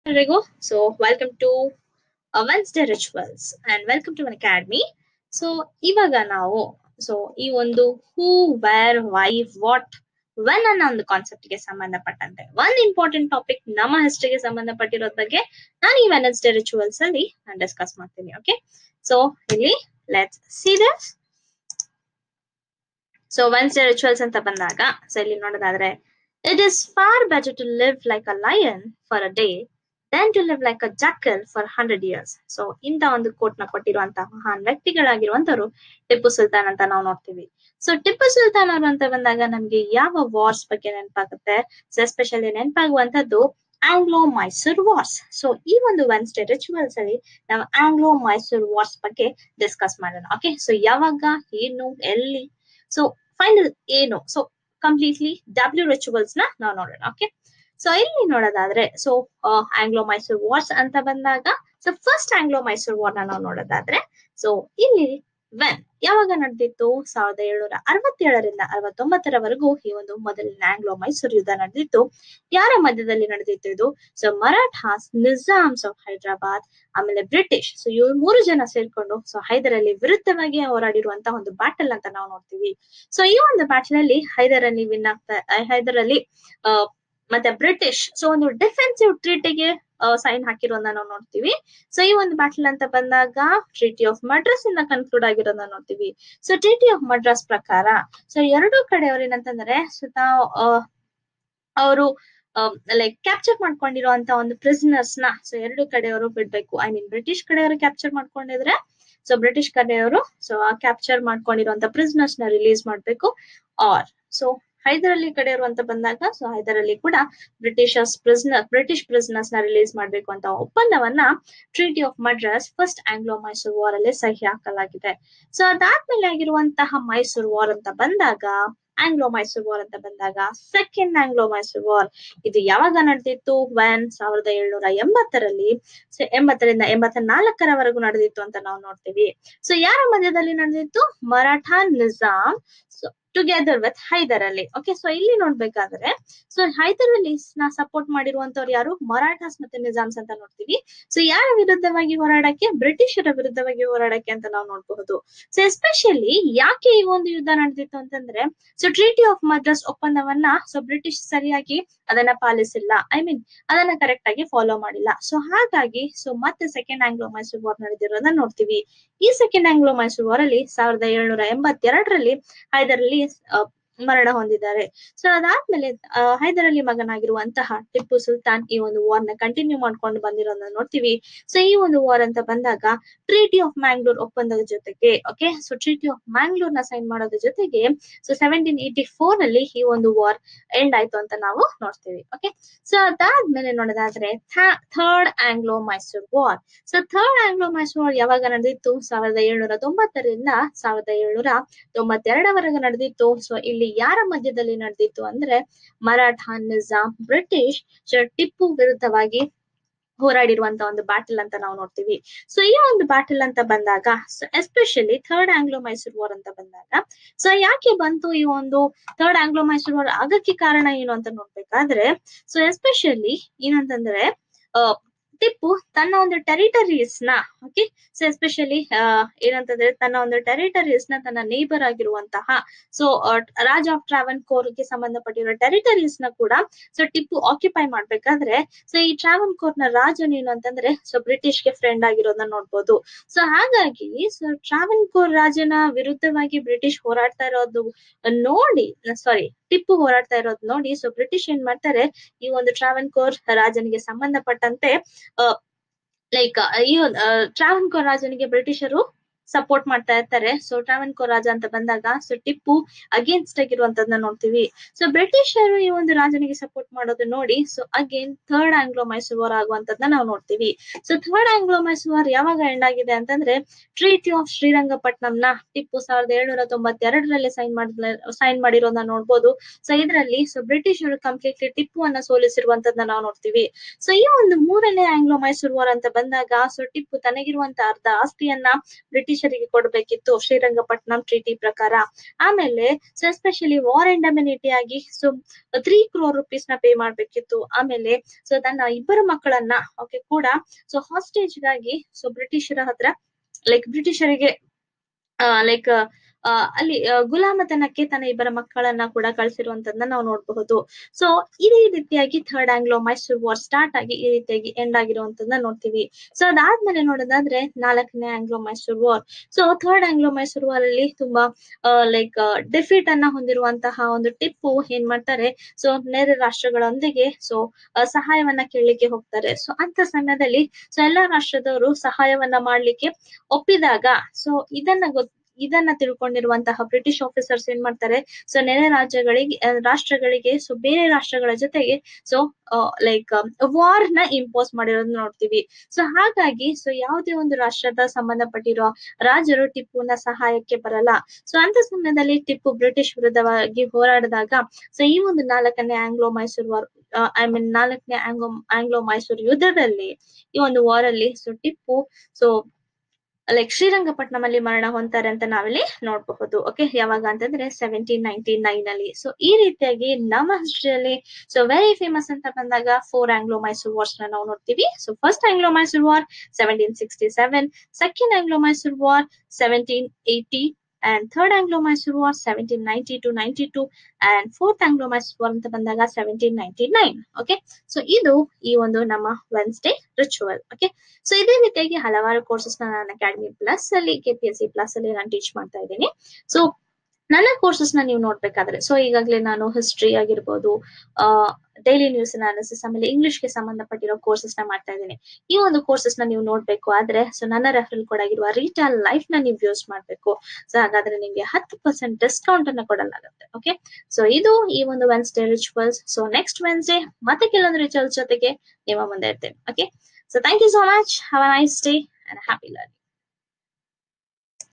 ಎಲ್ರಿಗೂ so welcome to Wednesday rituals and welcome to one academy so ಇವಾಗ ನಾವು so ಈ ಒಂದು who where why what when ಅನ್ನೋ ಒಂದು ಕಾನ್ಸೆಪ್ಟ್ ಗೆ ಸಂಬಂಧಪಟ್ಟಂತೆ ಒಂದ್ ಇಂಪಾರ್ಟೆಂಟ್ ಟಾಪಿಕ್ ನಮ್ಮ ಹಿಸ್ಟ್ರಿಗೆ ಸಂಬಂಧಪಟ್ಟಿರೋದ್ ಬಗ್ಗೆ ನಾನು ಈ ವೆನ್ಸ್ಡೇ ರಿಚುವಲ್ಸ್ ಅಲ್ಲಿ ನಾನು ಡಿಸ್ಕಸ್ ಮಾಡ್ತೀನಿ ಓಕೆ ಸೊ ಇಲ್ಲಿ let's see this so Wednesday rituals ಅಂತ ಬಂದಾಗ ಸೊ ಇಲ್ಲಿ ನೋಡೋದಾದ್ರೆ it is far better to live like a lion for a day then to live like a jackal for hundred years so ಇಂತ ಒಂದು coat ನ ಕೊಟ್ಟಿರುವಂತಹ ಮಹಾನ್ ವ್ಯಕ್ತಿಗಳಾಗಿರುವಂತವರು ಟಿಪ್ಪು ಸುಲ್ತಾನ್ ಅಂತ ನಾವು ನೋಡ್ತೀವಿ ಸೊ ಟಿಪ್ಪು ಸುಲ್ತಾನ್ ಅವರು ಅಂತ ಬಂದಾಗ ನಮ್ಗೆ ಯಾವ ವಾರ್ಸ್ ಬಗ್ಗೆ ನೆನಪಾಗುತ್ತೆ ಸೊ ಎಸ್ಪೆಷಲಿ ನೆನಪಾಗುವಂತದ್ದು ಆಂಗ್ಲೋ ಮೈಸೂರ್ ವಾರ್ಸ್ ಸೊ ಈ ಒಂದು ವೆನ್ಸ್ಡೇ ರಿಚುವಲ್ಸ್ ಅಲ್ಲಿ ನಾವು ಆಂಗ್ಲೋ ಮೈಸೂರ್ ವಾರ್ಸ್ ಬಗ್ಗೆ ಡಿಸ್ಕಸ್ ಮಾಡೋಣ ಓಕೆ ಸೊ ಯಾವಾಗ ಏನು ಎಲ್ಲಿ ಸೊ ಫೈನಲ್ ಏನು ಸೊ ಕಂಪ್ಲೀಟ್ಲಿ ಡಬ್ಲ್ಯೂ ರಿಚುವಲ್ಸ್ ನ ನಾವು ನೋಡೋಣ ಓಕೆ ಸೊ ಇಲ್ಲಿ ನೋಡೋದಾದ್ರೆ ಸೊ ಆಂಗ್ಲೋ ಮೈಸೂರ್ ವಾರ್ಸ್ ಅಂತ ಬಂದಾಗ so first Anglo Mysore war ನ ನಾವು ನೋಡೋದಾದ್ರೆ ಸೊ ಇಲ್ಲಿ ವೆನ್ ಯಾವಾಗ ನಡೆದಿತ್ತು ಸಾವಿರದ ಏಳ್ನೂರ ಅರವತ್ತೇಳರಿಂದ ಅರವತ್ತೊಂಬತ್ತರವರೆಗೂ ಈ ಒಂದು ಮೊದಲಿನ ಆಂಗ್ಲೋ ಮೈಸೂರು ಯುದ್ಧ ನಡೆದಿತ್ತು ಯಾರ ಮಧ್ಯದಲ್ಲಿ ನಡೆದಿತ್ತು ಇದು ಸೊ ಮರಾಠಾಸ್ ನಿಜಾಮ್ಸ್ ಆಫ್ ಹೈದರಾಬಾದ್ ಆಮೇಲೆ ಬ್ರಿಟಿಷ್ ಸೊ ಇವ್ರು ಮೂರು ಜನ ಸೇರ್ಕೊಂಡು ಸೊ ಹೈದರ್ ಅಲಿ ವಿರುದ್ಧವಾಗಿ ಹೋರಾಡಿರುವಂತಹ ಒಂದು ಬ್ಯಾಟಲ್ ಅಂತ ನಾವು ನೋಡ್ತೀವಿ ಸೊ ಈ ಒಂದು ಬ್ಯಾಟಲ್ ಅಲ್ಲಿ ಹೈದರ್ ಅಲಿ ವಿನ್ ಆಗ್ತಾ ಹೈದರ್ ಅಲಿ ಅಹ್ ಮತ್ತೆ ಬ್ರಿಟಿಷ್ ಸೊ ಒಂದು ಡಿಫೆನ್ಸಿವ್ ಟ್ರೀಟಿಗೆ ಸೈನ್ ಹಾಕಿರೋದನ್ನ ನಾವು ನೋಡ್ತೀವಿ ಸೊ ಈ ಒಂದು ಬ್ಯಾಟಲ್ ಅಂತ ಬಂದಾಗ ಟ್ರೀಟಿ ಆಫ್ ಮಡ್ರಾಸ್ ಇಂದ ಕನ್ಕ್ಲೂಡ್ ಆಗಿರೋದನ್ನ ನೋಡ್ತೀವಿ ಸೊ ಟ್ರೀಟಿ ಆಫ್ ಮಡ್ರಾಸ್ ಪ್ರಕಾರ ಸೊ ಎರಡೂ ಕಡೆಯವ್ರು ಏನಂತಂದ್ರೆ ಸೊ ತಾವು ಅವರು ಲೈಕ್ ಕ್ಯಾಪ್ಚರ್ ಮಾಡ್ಕೊಂಡಿರುವಂತ ಒಂದು ಪ್ರಿಸನರ್ಸ್ ನ ಸೊ ಎರಡು ಕಡೆಯವರು ಬಿಡ್ಬೇಕು ಐ ಮೀನ್ ಬ್ರಿಟಿಷ್ ಕಡೆಯವರು ಕ್ಯಾಪ್ಚರ್ ಮಾಡ್ಕೊಂಡಿದ್ರೆ ಸೊ ಬ್ರಿಟಿಷ್ ಕಡೆಯವರು ಸೊ ಆ ಕ್ಯಾಪ್ಚರ್ ಮಾಡ್ಕೊಂಡಿರುವಂತ ಪ್ರಿಸನರ್ಸ್ ನ ರಿಲೀಸ್ ಮಾಡ್ಬೇಕು ಆರ್ ಸೊ ಹೈದರ್ ಅಲಿ ಕಡೆಯವರು ಅಂತ ಬಂದಾಗ ಸೊ ಹೈದರ್ ಅಲಿ ಕೂಡ ಬ್ರಿಟಿಷರ್ಸ್ ಪ್ರಿಸ್ನರ್ ಬ್ರಿಟಿಷ್ ಪ್ರಿಸ್ನರ್ಸ್ ನ ರಿಲೀಸ್ ಮಾಡ್ಬೇಕು ಅಂತ ಒಪ್ಪಂದವನ್ನ treaty of Madras first Anglo Mysore war ಅಲ್ಲಿ ಸಹಿ ಹಾಕಲಾಗಿದೆ ಸೊ ಅದಾದ್ಮೇಲೆ ಆಗಿರುವಂತಹ ಮೈಸೂರು ವಾರ್ ಅಂತ ಬಂದಾಗ ಆಂಗ್ಲೋ ಮೈಸೂರು ವಾರ್ ಅಂತ ಬಂದಾಗ ಸೆಕೆಂಡ್ ಆಂಗ್ಲೋ ಮೈಸೂರು ವಾರ್ ಇದು ಯಾವಾಗ ನಡೆದಿತ್ತು ವೆನ್ ಸಾವಿರದ ಏಳ್ನೂರ ಎಂಬತ್ತರಲ್ಲಿ ಸೊ ಎಂಬತ್ತರಿಂದ ಎಂಬತ್ತ ನಾಲ್ಕರವರೆಗೂ ನಡೆದಿತ್ತು ಅಂತ ನಾವು ನೋಡ್ತೀವಿ ಸೊ ಯಾರ ಮಧ್ಯದಲ್ಲಿ ನಡೆದಿತ್ತು Maratha Nizam together with Hyder Ali okay so ಇಲ್ಲಿ ನೋಡ್ಬೇಕಾದ್ರೆ ಸೊ ಹೈದರ್ ಅಲಿ ನ ಸಪೋರ್ಟ್ ಮಾಡಿರುವಂತವ್ರು ಯಾರು ಮರಾಠಾಸ್ ಮತ್ತೆ ನಿಜಾಮ್ಸ್ ಅಂತ ನೋಡ್ತೀವಿ ಸೊ ಯಾರ ವಿರುದ್ಧವಾಗಿ ಹೋರಾಡಕ್ಕೆ ಬ್ರಿಟಿಷರ ವಿರುದ್ಧವಾಗಿ ಹೋರಾಡಕ್ಕೆ ಅಂತ ನಾವು ನೋಡಬಹುದು ಸೊ ಎಸ್ಪೆಷಲಿ ಯಾಕೆ ಈ ಒಂದು ಯುದ್ಧ ನಡೆದಿತ್ತು ಅಂತಂದ್ರೆ ಸೊ ಟ್ರೀಟಿ ಆಫ್ ಮದ್ರಾಸ್ ಒಪ್ಪಂದವನ್ನ ಸೊ ಬ್ರಿಟಿಷ್ ಸರಿಯಾಗಿ ಅದನ್ನ ಪಾಲಿಸಿಲ್ಲ ಐ ಮೀನ್ ಅದನ್ನ ಕರೆಕ್ಟ್ ಆಗಿ ಫಾಲೋ ಮಾಡಿಲ್ಲ ಸೊ ಹಾಗಾಗಿ ಸೊ ಮತ್ತೆ ಸೆಕೆಂಡ್ ಆಂಗ್ಲೋ ಮೈಸೂರು ವಾರ್ ನಡೆದಿರೋದನ್ನ ನೋಡ್ತೀವಿ ಈ ಸೆಕೆಂಡ್ ಆಂಗ್ಲೋ ಮೈಸೂರು ವಾರ್ ಅಲ್ಲಿ ಸಾವಿರದ ಏಳ್ನೂರ ಎಂಬತ್ತೆರಡರಲ್ಲಿ ಹೈದರ್ ಅಲಿ ಮರಣ ಹೊಂದಿದ್ದಾರೆ ಸೊ ಅದಾದ್ಮೇಲೆ ಹೈದರ್ ಅಲಿ ಮಗನಾಗಿರುವಂತಹ ಟಿಪ್ಪು ಸುಲ್ತಾನ್ ಈ ಒಂದು ವಾರ್ ನ ಕಂಟಿನ್ಯೂ ಮಾಡ್ಕೊಂಡು ಬಂದಿರೋದನ್ನ ನೋಡ್ತೀವಿ ಸೊ ಈ ಒಂದು ವಾರ್ ಅಂತ ಬಂದಾಗ ಟ್ರೀಟಿ ಆಫ್ ಮ್ಯಾಂಗ್ಳೂರ್ ಒಪ್ಪಂದದ ಜೊತೆಗೆ okay so treaty of Mangalore ನ ಸೈನ್ ಮಾಡೋದ್ರ ಜೊತೆಗೆ ಸೊ ಸೆವೆಂಟೀನ್ ಏಟಿ ಫೋರ್ ಅಲ್ಲಿ ಈ ಒಂದು ವಾರ್ ಎಂಡ್ ಆಯ್ತು ಅಂತ ನಾವು ನೋಡ್ತೀವಿ ಓಕೆ ಸೊ ಅದಾದ್ಮೇಲೆ ನೋಡೋದಾದ್ರೆ third Anglo Mysore war so third Anglo Mysore war ಯಾವಾಗ ನಡೆದಿತ್ತು ಸಾವಿರದ ಏಳ್ನೂರ ತೊಂಬತ್ತರಿಂದ ಸಾವಿರದ ಏಳ್ನೂರ ತೊಂಬತ್ತೆರಡವರೆಗೆ ನಡೆದಿತ್ತು ಸೊ ಇಲ್ಲಿ ಯಾರ ಮಧ್ಯದಲ್ಲಿ ನಡೆದಿತ್ತು ಅಂದ್ರೆ ಮರಾಠಾ ನಿಜಾಮ್ ಬ್ರಿಟಿಷ್ ಟಿಪ್ಪು ವಿರುದ್ಧವಾಗಿ ಹೋರಾಡಿರುವಂತ ಒಂದು ಬ್ಯಾಟಲ್ ಅಂತ ನಾವು ನೋಡ್ತೀವಿ ಸೊ ಈ ಒಂದು ಬ್ಯಾಟಲ್ ಅಂತ ಬಂದಾಗ especially third Anglo Mysore war ಅಂತ ಬಂದಾಗ ಸೊ ಯಾಕೆ ಬಂತು ಈ ಒಂದು ಥರ್ಡ್ ಆಂಗ್ಲೋ ಮೈಸೂರು ವಾರ್ ಆಗಕ್ಕೆ ಕಾರಣ ಏನು ಅಂತ ನೋಡ್ಬೇಕಾದ್ರೆ ಸೊ ಎಸ್ಪೆಷಲಿ ಏನಂತಂದ್ರೆ ಅಹ್ ಟಿಪ್ಪು ತನ್ನ ಒಂದು ಟೆರಿಟರೀಸ್ ನ ಓಕೆ ಸೊ ಎಸ್ಪೆಷಲಿ ಏನಂತಂದ್ರೆ ತನ್ನ ಒಂದು ಟೆರಿಟರೀಸ್ ನ ತನ್ನ ನೇಬರ್ ಆಗಿರುವಂತಹ so Raja of Travancore ಗೆ ಸಂಬಂಧಪಟ್ಟಿರೋ ಟೆರಿಟರೀಸ್ ನ ಕೂಡ ಸೊ ಟಿಪ್ಪು ಆಕ್ಯುಪೈ ಮಾಡ್ಬೇಕಾದ್ರೆ ಸೊ ಈ ಟ್ರಾವನ್ ಕೋರ್ ನ ರಾಜನ್ ಏನು ಅಂತಂದ್ರೆ ಸೊ ಬ್ರಿಟಿಷ್ ಗೆ ಫ್ರೆಂಡ್ ಆಗಿರೋದನ್ನ ನೋಡ್ಬೋದು ಸೊ ಹಾಗಾಗಿ ಸೊ ಟ್ರಾವನ್ ಕೋರ್ ರಾಜನ ವಿರುದ್ಧವಾಗಿ ಬ್ರಿಟಿಷ್ ಹೋರಾಡ್ತಾ ಇರೋದು ನೋಡಿ ಸಾರಿ ಟಿಪ್ಪು ಹೋರಾಡ್ತಾ ಇರೋದು ನೋಡಿ ಸೊ ಬ್ರಿಟಿಷ್ ಏನ್ ಮಾಡ್ತಾರೆ ಈ ಒಂದು ಟ್ರಾವನ್ ಕೋರ್ ರಾಜನಿಗೆ ಸಂಬಂಧಪಟ್ಟಂತೆ ಲೈಕ್ ಈ ಟ್ರಾವನ್ ಕೋರ್ ರಾಜನಿಗೆ ಬ್ರಿಟಿಷರು ಸಪೋರ್ಟ್ ಮಾಡ್ತಾ ಇರ್ತಾರೆ ಸೊ ಟ್ರಾವನ್ ಕೋರ್ ರಾಜ ಅಂತ ಬಂದಾಗ ಸೊ ಟಿಪ್ಪು ಅಗೇನ್ಸ್ಟ್ ಆಗಿರುವಂತದನ್ನ ನೋಡ್ತೀವಿ ಸೊ ಬ್ರಿಟಿಷರು ಈ ಒಂದು ರಾಜನಿಗೆ ಸಪೋರ್ಟ್ ಮಾಡೋದು ನೋಡಿ so again third Anglo Mysore war ಆಗುವಂತದನ್ನ ನಾವು ನೋಡ್ತೀವಿ so third Anglo Mysore war ಯಾವಾಗ ಎಂಡ್ ಆಗಿದೆ ಅಂತಂದ್ರೆ ಟ್ರೀಟಿ ಆಫ್ ಶ್ರೀರಂಗಪಟ್ಟಣಂನ ಟಿಪ್ಪು ಸಾವಿರದ ಏಳ್ನೂರ ತೊಂಬತ್ತೆರಡರಲ್ಲಿ ಸೈನ್ ಮಾಡಿದ ಸೈನ್ ಮಾಡಿರೋದನ್ನ ನೋಡ್ಬೋದು ಸೊ ಇದರಲ್ಲಿ ಸೊ ಬ್ರಿಟಿಷರು ಕಂಪ್ಲೀಟ್ಲಿ ಟಿಪ್ಪುವನ್ನ ಸೋಲಿಸಿರುವಂತದನ್ನ ನಾವು ನೋಡ್ತೀವಿ ಸೊ ಈ ಒಂದು ಮೂರನೇ ಆಂಗ್ಲೋ ಮೈಸೂರು ವಾರ್ ಅಂತ ಬಂದಾಗ ಸೊ ಟಿಪ್ಪು ತನಗಿರುವಂತ ಅರ್ಧ ಆಸ್ತಿಯನ್ನ ಬ್ರಿಟಿಷ್ ಬ್ರಿಟಿಷರಿಗೆ ಕೊಡಬೇಕಿತ್ತು ಶ್ರೀರಂಗಪಟ್ಟಣಂ ಟ್ರೀಟಿ ಪ್ರಕಾರ ಆಮೇಲೆ ಸೊ ಎಸ್ಪೆಷಲಿ ವಾರ್ ಇಂಡಮಿನಿಟಿ ಆಗಿ ಸೊ ತ್ರೀ ಕ್ರೋರ್ ರುಪೀಸ್ ನ ಪೇ ಮಾಡ್ಬೇಕಿತ್ತು ಆಮೇಲೆ ಸೊ ತನ್ನ ಇಬ್ಬರು ಮಕ್ಕಳನ್ನ ಓಕೆ ಕೂಡ ಸೊ ಹಾಸ್ಟೇಜ್ ಗಾಗಿ ಸೊ ಬ್ರಿಟಿಷರ ಹತ್ರ ಲೈಕ್ ಬ್ರಿಟಿಷರಿಗೆ ಲೈಕ್ ಅಲ್ಲಿ ಆ, ಗುಲಾಮತನಕ್ಕೆ ತನ್ನ ಇಬ್ಬರ ಮಕ್ಕಳನ್ನ ಕೂಡ ಕಳಿಸಿರುವಂತದನ್ನ ನಾವು ನೋಡಬಹುದು ಸೊ ಇದೇ ರೀತಿಯಾಗಿ third Anglo Mysore war start ಆಗಿ ಈ ರೀತಿಯಾಗಿ ಎಂಡ್ ಆಗಿರುವಂತದನ್ನ ನೋಡ್ತೀವಿ ಸೊ ಅದಾದ್ಮೇಲೆ ನೋಡೋದಾದ್ರೆ ನಾಲ್ಕನೇ Anglo Mysore war so third Anglo Mysore war ಅಲ್ಲಿ ತುಂಬಾ ಲೈಕ್ ಡಿಫೀಟ್ ಅನ್ನ ಹೊಂದಿರುವಂತಹ ಒಂದು ಟಿಪ್ಪು ಏನ್ ಮಾಡ್ತಾರೆ ಸೊ ನೆರೆ ರಾಷ್ಟ್ರಗಳೊಂದಿಗೆ ಸೊ ಸಹಾಯವನ್ನ ಕೇಳಲಿಕ್ಕೆ ಹೋಗ್ತಾರೆ ಸೊ ಅಂತ ಸಮಯದಲ್ಲಿ ಸೊ ಎಲ್ಲಾ ರಾಷ್ಟ್ರದವರು ಸಹಾಯವನ್ನ ಮಾಡ್ಲಿಕ್ಕೆ ಒಪ್ಪಿದಾಗ ಸೊ ಇದನ್ನ ಗೊತ್ ಇದನ್ನ ತಿಳ್ಕೊಂಡಿರುವಂತಹ ಬ್ರಿಟಿಷ್ ಆಫೀಸರ್ಸ್ ಏನ್ ಮಾಡ್ತಾರೆ ಸೊ ನೆರೆ ರಾಜ್ಯಗಳಿಗೆ ಆ, ರಾಷ್ಟ್ರಗಳಿಗೆ ಸೊ ಬೇರೆ ರಾಷ್ಟ್ರಗಳ ಜೊತೆಗೆ ಸೊ ಲೈಕ್ ವಾರ್ ನ ಇಂಪೋಸ್ ಮಾಡಿರೋದು ನೋಡ್ತೀವಿ ಸೊ ಹಾಗಾಗಿ ಸೊ ಯಾವುದೇ ಒಂದು ರಾಷ್ಟ್ರದ ಸಂಬಂಧಪಟ್ಟಿರೋ ರಾಜರು ಟಿಪ್ಪುನ ಸಹಾಯಕ್ಕೆ ಬರಲ್ಲ ಸೊ ಅಂತ ಸಮಯದಲ್ಲಿ ಟಿಪ್ಪು ಬ್ರಿಟಿಷ್ ವಿರುದ್ಧವಾಗಿ ಹೋರಾಡಿದಾಗ ಸೊ ಈ ಒಂದು ನಾಲ್ಕನೇ Anglo Mysore war I mean ನಾಲ್ಕನೇ ಆಂಗ್ಲೋ ಆಂಗ್ಲೋ ಮೈಸೂರು ಯುದ್ಧದಲ್ಲಿ ಈ ಒಂದು ವಾರ್ ಅಲ್ಲಿ so Tipu so like Srirangapatnam ಅಲ್ಲಿ ಮರಣ ಹೊಂತಾರೆ ಅಂತ ನಾವಿಲ್ಲಿ ನೋಡಬಹುದು ಓಕೆ ಯಾವಾಗ ಅಂತಂದ್ರೆ ಸೆವೆಂಟೀನ್ ನೈನ್ಟಿ ನೈನ್ ಅಲ್ಲಿ ಸೊ ಈ ರೀತಿಯಾಗಿ ನಮ್ಮ ಹಿಸ್ಟ್ರಿಯಲ್ಲಿ ಸೊ ವೆರಿ ಫೇಮಸ್ ಅಂತ ಬಂದಾಗ ಫೋರ್ ಆಂಗ್ಲೋ ಮೈಸೂರ್ ವಾರ್ಸ್ ನ ನಾವು ನೋಡ್ತೀವಿ so first Anglo Mysore war seventeen sixty seven second Anglo Mysore war seventeen eighty and third Anglo Mysore war seventeen ninety two ninety two and fourth Anglo Mysore war ಅಂತ ಬಂದಾಗ seventeen ninety nine okay so ಇದು ಈ ಒಂದು ನಮ್ಮ Wednesday ritual okay so ಇದೇ ರೀತಿಯಾಗಿ ಹಲವಾರು courses ನಾನು ಅಕಾಡೆಮಿ ಪ್ಲಸ್ ಅಲ್ಲಿ K P S C plus ಅಲ್ಲಿ ನಾನು ಟೀಚ್ ಮಾಡ್ತಾ ಇದ್ದೀನಿ ಸೊ ನನ್ನ ಕೋರ್ಸಸ್ ನ ನೀವು ನೋಡ್ಬೇಕಾದ್ರೆ ಸೊ ಈಗಾಗಲೇ ನಾನು ಹಿಸ್ಟ್ರಿ ಆಗಿರ್ಬೋದು ಡೈಲಿ ನ್ಯೂಸ್ ಅನಾಲಿಸಿಸ್ ಆಮೇಲೆ ಇಂಗ್ಲಿಷ್ ಗೆ ಸಂಬಂಧಪಟ್ಟಿರೋ ಕೋರ್ಸಸ್ ನ ಮಾಡ್ತಾ ಇದ್ದೀನಿ ಈ ಒಂದು ಕೋರ್ಸಸ್ ನ ನೀವು ನೋಡ್ಬೇಕು ಆದ್ರೆ ಸೊ ನನ್ನ ರೆಫರಲ್ ಕೋಡ್ ಆಗಿರುವ ರೀಟೇಲ್ ಲೈಫ್ ನ ನೀವು ಯೂಸ್ ಮಾಡ್ಬೇಕು ಸೊ ಹಾಗಾದ್ರೆ ನಿಮ್ಗೆ ಹತ್ತು ಪರ್ಸೆಂಟ್ ಡಿಸ್ಕೌಂಟ್ ಅನ್ನ ಕೊಡಲಾಗುತ್ತೆ ಓಕೆ ಸೊ ಇದು ಈ ಒಂದು Wednesday rituals so next Wednesday ಮತ್ತೆ ಕೆಲವೊಂದು ರಿಚುವಲ್ಸ್ ಜೊತೆಗೆ ನಿಮ್ಮ ಮುಂದೆ ಇರ್ತೇನೆ okay so thank you so much have a nice day and happy learning